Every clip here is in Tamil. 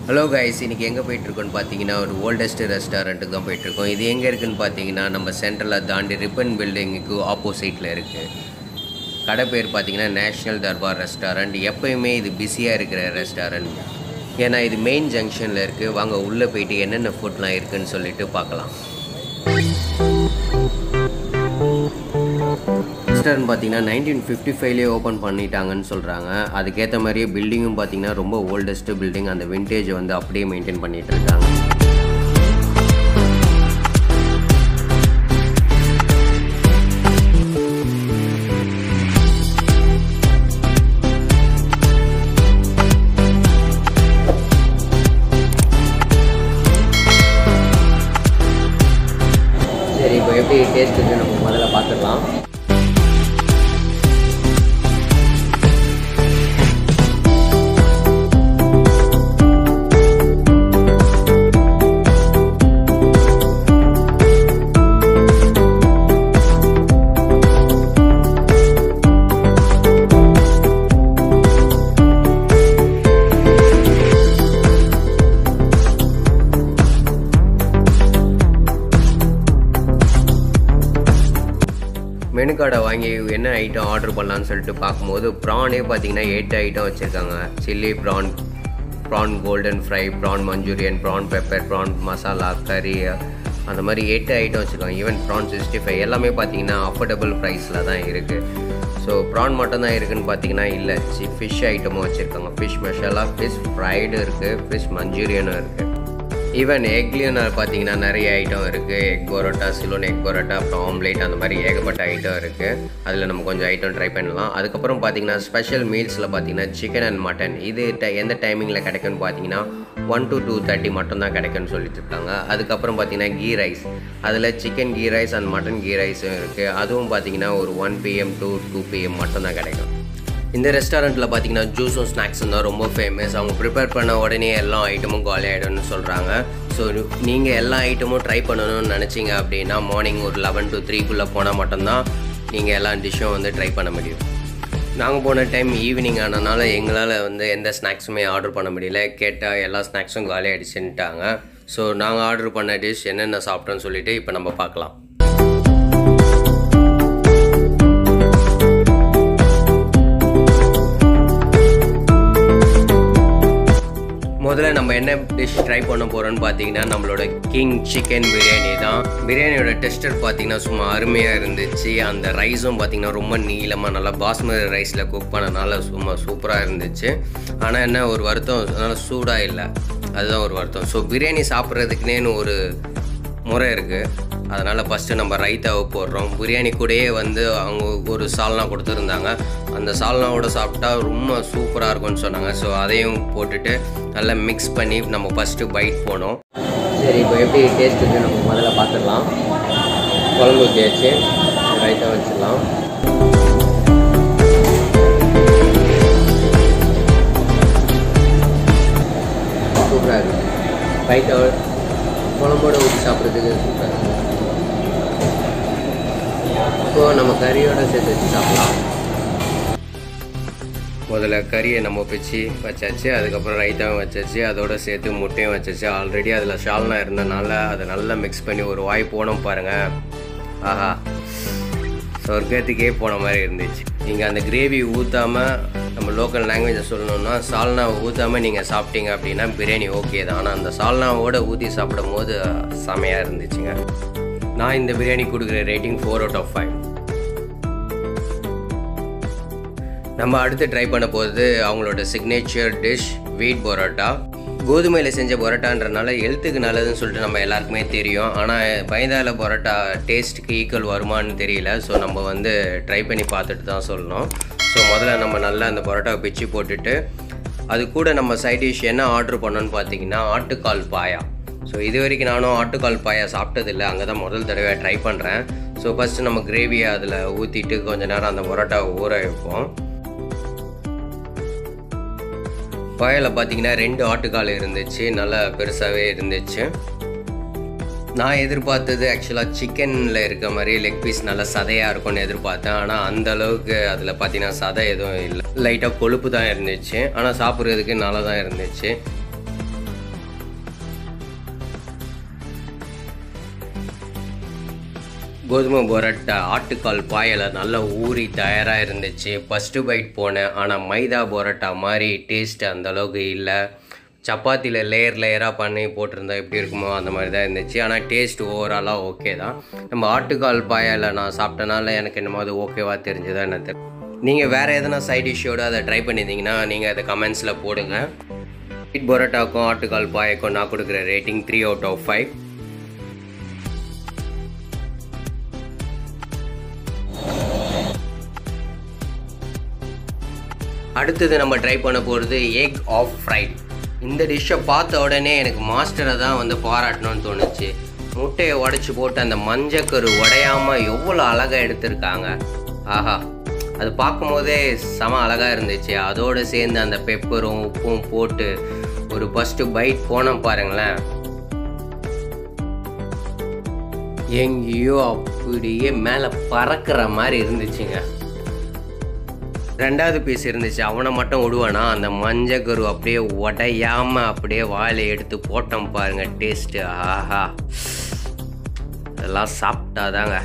ஹலோ கைஸ் இன்றைக்கி எங்கே போயிட்டுருக்கோன்னு பார்த்தீங்கன்னா ஒரு ஓல்டஸ்ட் ரெஸ்டாரண்ட்டுக்கு தான் போயிட்டுருக்கோம் இது எங்கே இருக்குன்னு பார்த்தீங்கன்னா நம்ம சென்ட்ரலில் தாண்டி ரிப்பன் பில்டிங்குக்கு ஆப்போசிட்டில் இருக்குது கடை பேர் பார்த்தீங்கன்னா நேஷ்னல் தர்பார் ரெஸ்டாரண்ட் எப்பயுமே இது பிஸியாக இருக்கிற ரெஸ்டாரண்ட் ஏன்னா இது மெயின் ஜங்ஷனில் இருக்குது வாங்க உள்ளே போயிட்டு என்னென்ன ஃபுட்லாம் இருக்குன்னு சொல்லிட்டு பார்க்கலாம் ரெஸ்டாரண்ட் பார்த்தீங்கன்னா நைன்டீன் ஃபிஃப்டி ஃபைவ்லேயே ஓப்பன் பண்ணிட்டாங்கன்னு சொல்கிறாங்க அதுக்கேற்ற மாதிரியே பில்டிங்கும் பார்த்தீங்கன்னா ரொம்ப ஓல்டஸ்ட் பில்டிங் அந்த விண்டேஜை வந்து அப்படியே மெயின்டைன் பண்ணிட்டு இருக்காங்க சரி இப்போ எப்படி டேஸ்ட் இருக்கு நம்ம முதல்ல பார்த்துடலாம் மெனு கார்டை வாங்கி என்ன ஐட்டம் ஆர்டர் பண்ணலான்னு சொல்லிட்டு பார்க்கும்போது ப்ரானே பார்த்தீங்கன்னா எட்டு ஐட்டம் வச்சுருக்காங்க chilli prawn prawn golden fry prawn manchurian prawn pepper prawn masala கறி அந்த மாதிரி எட்டு ஐட்டம் வச்சுருக்காங்க ஈவன் ப்ரான் சிக்ஸ்டி ஃபைவ் எல்லாமே பார்த்தீங்கன்னா அஃபோர்டபுள் ப்ரைஸில் தான் இருக்குது ஸோ ப்ரான் மட்டும் தான் இருக்குதுன்னு பார்த்தீங்கன்னா இல்லை சி ஃபிஷ் ஐட்டமும் வச்சுருக்காங்க ஃபிஷ் மசாலா ஃபிஷ் ஃப்ரைடு இருக்குது ஃபிஷ் மஞ்சூரியனும் இருக்குது ஈவன் எக்லேயும் பார்த்தீங்கன்னா நிறைய ஐட்டம் இருக்குது egg parotta ceylon egg parotta அப்புறம் ஆம்லேட் அந்த மாதிரி ஏகப்பட்ட ஐட்டம் இருக்குது அதில் நம்ம கொஞ்சம் ஐட்டம் ட்ரை பண்ணலாம் அதுக்கப்புறம் பார்த்தீங்கன்னா ஸ்பெஷல் மீல்ஸில் பார்த்தீங்கன்னா சிக்கன் அண்ட் மட்டன் இது ட எந்த டைமிங்கில் கிடைக்கும்னு பார்த்தீங்கன்னா ஒன் டு டூ தேர்ட்டி மட்டும் தான் கிடைக்கும்னு சொல்லிட்டு இருக்காங்க அதுக்கப்புறம் பார்த்தீங்கன்னா கீ ரைஸ் அதில் chicken ghee rice and mutton ghee ரைஸும் இருக்குது அதுவும் பார்த்தீங்கன்னா ஒரு one PM to two PM மட்டும் தான் கிடைக்கும் இந்த ரெஸ்டாரண்ட்டில் பார்த்தீங்கன்னா ஜூஸும் ஸ்நாக்ஸும் தான் ரொம்ப ஃபேமஸ் அவங்க ப்ரிப்பேர் பண்ண உடனே எல்லா ஐட்டமும் காலி ஆகிடும்னு சொல்கிறாங்க ஸோ நீங்கள் எல்லா ஐட்டமும் ட்ரை பண்ணணும்னு நினச்சிங்க அப்படின்னா மார்னிங் ஒரு லெவன் டு த்ரீக்குள்ளே போனால் மட்டும்தான் நீங்கள் எல்லா டிஷ்ஷும் வந்து ட்ரை பண்ண முடியும் நாங்கள் போன டைம் ஈவினிங் ஆனனால எங்களால் வந்து எந்த ஸ்நாக்ஸுமே ஆர்டர் பண்ண முடியல கேட்டால் எல்லா ஸ்நாக்ஸும் காலி ஆகிடுச்சுன்ட்டாங்க ஸோ நாங்கள் ஆர்டர் பண்ண டிஷ் என்னென்ன சாப்பிட்டோன்னு சொல்லிட்டு இப்போ நம்ம பார்க்கலாம் முதல்ல நம்ம என்ன டிஷ் ட்ரை பண்ண போகிறோம்னு பார்த்தீங்கன்னா நம்மளோட கிங் சிக்கன் பிரியாணி தான் பிரியாணியோட டெஸ்டர் பார்த்தீங்கன்னா சும்மா அருமையாக இருந்துச்சு அந்த ரைஸும் பார்த்தீங்கன்னா ரொம்ப நீளமாக நல்லா பாஸ்மதி ரைஸில் குக் பண்ணனால சும்மா சூப்பராக இருந்துச்சு ஆனால் என்ன ஒரு வருத்தம் அதனால் சூடாக இல்லை அதுதான் ஒரு வருத்தம் ஸோ பிரியாணி சாப்பிட்றதுக்குனேன்னு ஒரு முறை இருக்குது அதனால் ஃபஸ்ட்டு நம்ம ரைத்தாவை போடுறோம் பிரியாணி கூடயே வந்து அவங்க ஒரு சால்னா கொடுத்துருந்தாங்க அந்த சால்னாவோட சாப்பிட்டா ரொம்ப சூப்பராக இருக்கும்னு சொன்னாங்க ஸோ அதையும் போட்டுட்டு நல்லா மிக்ஸ் பண்ணி நம்ம ஃபஸ்ட்டு பைட் போனோம் சரி இப்போ எப்படி டேஸ்ட் இருக்குது நம்ம முதல்ல பார்த்துடலாம் குழம்பு ஊற்றியாச்சு ரைத்தா வச்சிடலாம் சூப்பராக இருக்குது ரைத்தா குழம்போட ஊற்றி சாப்பிட்றதுக்கு சூப்பராக இருக்கும் இப்போது நம்ம கறியோட சேர்த்து வச்சு சாப்பிடலாம் முதல்ல கறியை நம்ம பிச்சு வச்சாச்சு அதுக்கப்புறம் ரைத்தாவும் வச்சாச்சு அதோட சேர்த்து முட்டையும் வச்சாச்சு ஆல்ரெடி அதில் ஷால்னா இருந்தனால அதை நல்லா மிக்ஸ் பண்ணி ஒரு வாய் போனோம் பாருங்கள் ஆஹா சொர்க்கத்துக்கே போன மாதிரி இருந்துச்சு நீங்கள் அந்த கிரேவி ஊற்றாமல் நம்ம லோக்கல் லாங்குவேஜை சொல்லணும்னா சால்னாவை ஊற்றாமல் நீங்கள் சாப்பிட்டீங்க அப்படின்னா பிரியாணி ஓகே தான் ஆனால் அந்த சால்னாவோட ஊற்றி சாப்பிடும் போது செமையாக இருந்துச்சுங்க நான் இந்த பிரியாணி கொடுக்குற rating four out of five நம்ம அடுத்து ட்ரை பண்ண போகிறது அவங்களோட சிக்னேச்சர் டிஷ் வீட் பரோட்டா கோதுமையில் செஞ்ச பரோட்டான்றனால ஹெல்த்துக்கு நல்லதுன்னு சொல்லிட்டு நம்ம எல்லாருக்குமே தெரியும் ஆனால் பயந்தால பரோட்டா டேஸ்ட்டுக்கு ஈக்குவல் வருமானு தெரியல ஸோ நம்ம வந்து ட்ரை பண்ணி பார்த்துட்டு தான் சொல்லணும் ஸோ முதல்ல நம்ம நல்லா அந்த பரோட்டாவை பிச்சு போட்டுட்டு அது கூட நம்ம சைட் டிஷ் என்ன ஆர்டர் பண்ணோன்னு பார்த்தீங்கன்னா ஆட்டுக்கால் பாயா ஸோ இது வரைக்கும் நானும் ஆட்டுக்கால் பாயா சாப்பிட்டதில்லை அங்கே தான் முதல் தடவை ட்ரை பண்ணுறேன் ஸோ ஃபஸ்ட்டு நம்ம கிரேவியை அதில் ஊற்றிட்டு கொஞ்ச நேரம் அந்த பரோட்டாவை ஊற வைப்போம் பாயில் பார்த்தீங்கன்னா ரெண்டு ஆட்டுக்கால் இருந்துச்சு நல்லா பெருசாகவே இருந்துச்சு நான் எதிர்பார்த்தது ஆக்சுவலாக சிக்கனில் இருக்க மாதிரி லெக் பீஸ் நல்லா சதையாக இருக்கும்னு எதிர்பார்த்தேன் ஆனால் அந்த அளவுக்கு அதில் பார்த்தீங்கன்னா சதை எதுவும் இல்லை லைட்டாக கொழுப்பு தான் இருந்துச்சு ஆனால் சாப்பிட்றதுக்கு நல்லா தான் இருந்துச்சு கோதுமை பொரோட்டா ஆட்டுக்கால் பாயில் நல்லா ஊறி தயாராக இருந்துச்சு ஃபஸ்ட்டு பைட் போனேன் ஆனால் மைதா பொரோட்டா மாதிரி டேஸ்ட் அந்த அளவுக்கு இல்லை சப்பாத்தியில் லேயர் லேயராக பண்ணி போட்டிருந்தா எப்படி இருக்குமோ அந்த மாதிரி தான் இருந்துச்சு ஆனால் டேஸ்ட் ஓவராலாக ஓகே தான் நம்ம ஆட்டுக்கால் பாயால் நான் சாப்பிட்டனால எனக்கு என்னமோ அது ஓகேவா தெரிஞ்சுதா என்ன தெரியல நீங்கள் வேறு எதனா சைட் டிஷ்ஷோடு அதை ட்ரை பண்ணியிருந்தீங்கன்னா நீங்கள் அதை கமெண்ட்ஸில் போடுங்க ஸ்வீட் பரோட்டாக்கும் ஆட்டுக்கால் பாயக்கும் நான் கொடுக்குற rating three out of five அடுத்தது நம்ம ட்ரை பண்ண போகிறது எக் ஆஃப் ஃப்ரைட் இந்த டிஷ்ஷை பார்த்த உடனே எனக்கு மாஸ்டரை தான் வந்து பாராட்டணும்னு தோணுச்சு முட்டையை உடச்சி போட்டு அந்த மஞ்சக்கரு உடையாமல் எவ்வளோ அழகாக எடுத்திருக்காங்க ஆஹா அது பார்க்கும்போதே செம அழகாக இருந்துச்சு அதோடு சேர்ந்து அந்த பெப்பரும் உப்பும் போட்டு ஒரு ஃபஸ்ட்டு பைட் போனோம் பாருங்களேன் எங்கேயோ அப்படியே மேலே பறக்கிற மாதிரி இருந்துச்சுங்க ரெண்டாவது பீஸ் இருந்துச்சு அவனை மட்டும் விடுவானா அந்த மஞ்சக்கரு அப்படியே உடையாம அப்படியே வாயில எடுத்து போட்டோம் பாருங்க டேஸ்ட்டு ஆஹா அதெல்லாம் சாப்பிட்டாதாங்க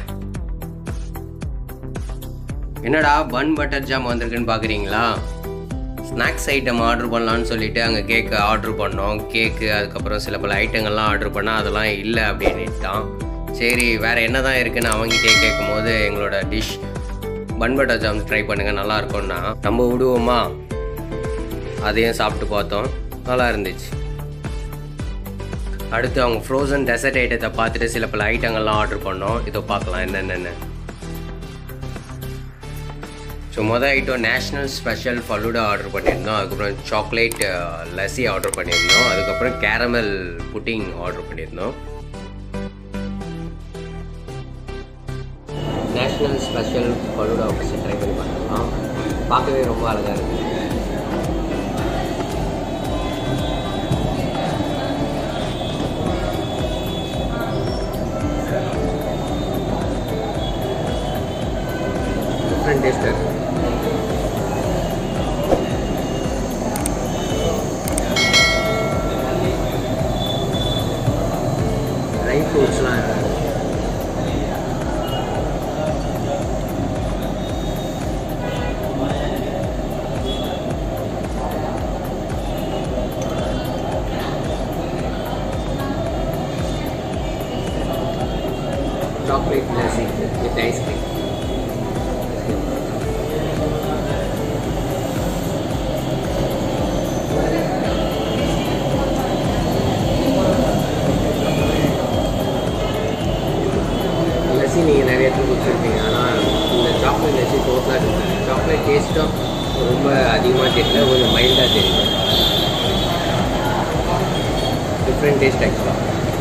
என்னடா பன் பட்டர் ஜாம் வந்திருக்குன்னு பார்க்குறீங்களா ஸ்நாக்ஸ் ஐட்டம் ஆர்டர் பண்ணலான்னு சொல்லிட்டு அங்கே கேக்கு ஆர்டர் பண்ணோம் கேக்கு அதுக்கப்புறம் சில பல ஐட்டங்கள்லாம் ஆர்டர் பண்ணால் அதெல்லாம் இல்லை அப்படின்னுட்டான் சரி வேறு என்ன தான் இருக்குன்னு அவங்ககிட்டே கேட்கும்போது எங்களோட dish bun butter jam try பண்ணுங்கள் நல்லா இருக்கும்னா நம்ம விடுவோமா அதையும் சாப்பிட்டு பார்த்தோம் நல்லா இருந்துச்சு அடுத்து அவங்க ஃப்ரோசன் டெசர்ட் ஐட்டத்தை பார்த்துட்டு சில பல ஐட்டங்கள்லாம் ஆர்டர் பண்ணோம் இதோ பார்க்கலாம் என்னென்னு ஸோ மொதல் item national special falooda order பண்ணியிருந்தோம் அதுக்கப்புறம் சாக்லேட் லஸ்ஸி ஆர்டர் பண்ணியிருந்தோம் அதுக்கப்புறம் கேரமல் புட்டிங் ஆர்டர் பண்ணியிருந்தோம் national special falooda first try பண்ணி பார்க்கலாம் பார்க்கவே ரொம்ப அழகாக இருக்குது டிஃப்ரெண்ட் டேஸ்ட் இருக்குது ட்ரை ஃப்ரூட்ஸ்லாம் இருக்குது chocolate lassi with ice cream. Lassi நீங்கள் நிறைய இடத்துல குடிச்சிருப்பீங்க ஆனால் இந்த சாக்லேட் லஸ்ஸி டோட்டலாக இருக்குது சாக்லேட் டேஸ்ட்டும் ரொம்ப அதிகமாக தெரியல கொஞ்சம் மைல்டாக தெரியும் டிஃப்ரெண்ட் டேஸ்ட் ஆக்சுவலாக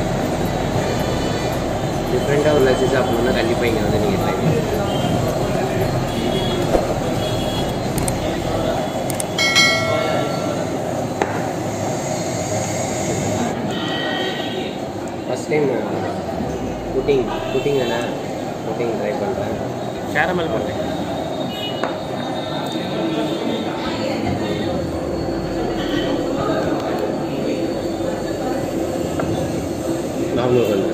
டிஃப்ரெண்ட்டாக ஒரு லஸ்ஸி சாப்பிடணுன்னா கண்டிப்பாக இங்கே வந்து நீங்கள் ட்ரை பண்ணுங்கள் ஃபஸ்ட் டைம் புட்டிங் புட்டிங் தானே புட்டிங் ட்ரை பண்ணுறேன் கேரமல் பண்ணுறேன் நார்மல் பண்ணுறேன்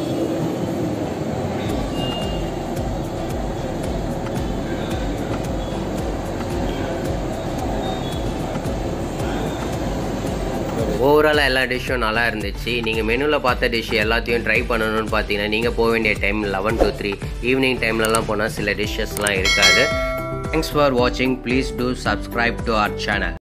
ஓவராலாக எல்லா டிஷ்ஷும் நல்லா இருந்துச்சு நீங்கள் மெனுவில் பார்த்த டிஷ் எல்லாத்தையும் ட்ரை பண்ணணும்னு பார்த்தீங்கன்னா நீங்கள் போக வேண்டிய time eleven to three evening டைம்லலாம் போனால் சில டிஷ்ஷஸ்லாம் இருக்காது தேங்க்ஸ் ஃபார் வாட்சிங் please do subscribe to our channel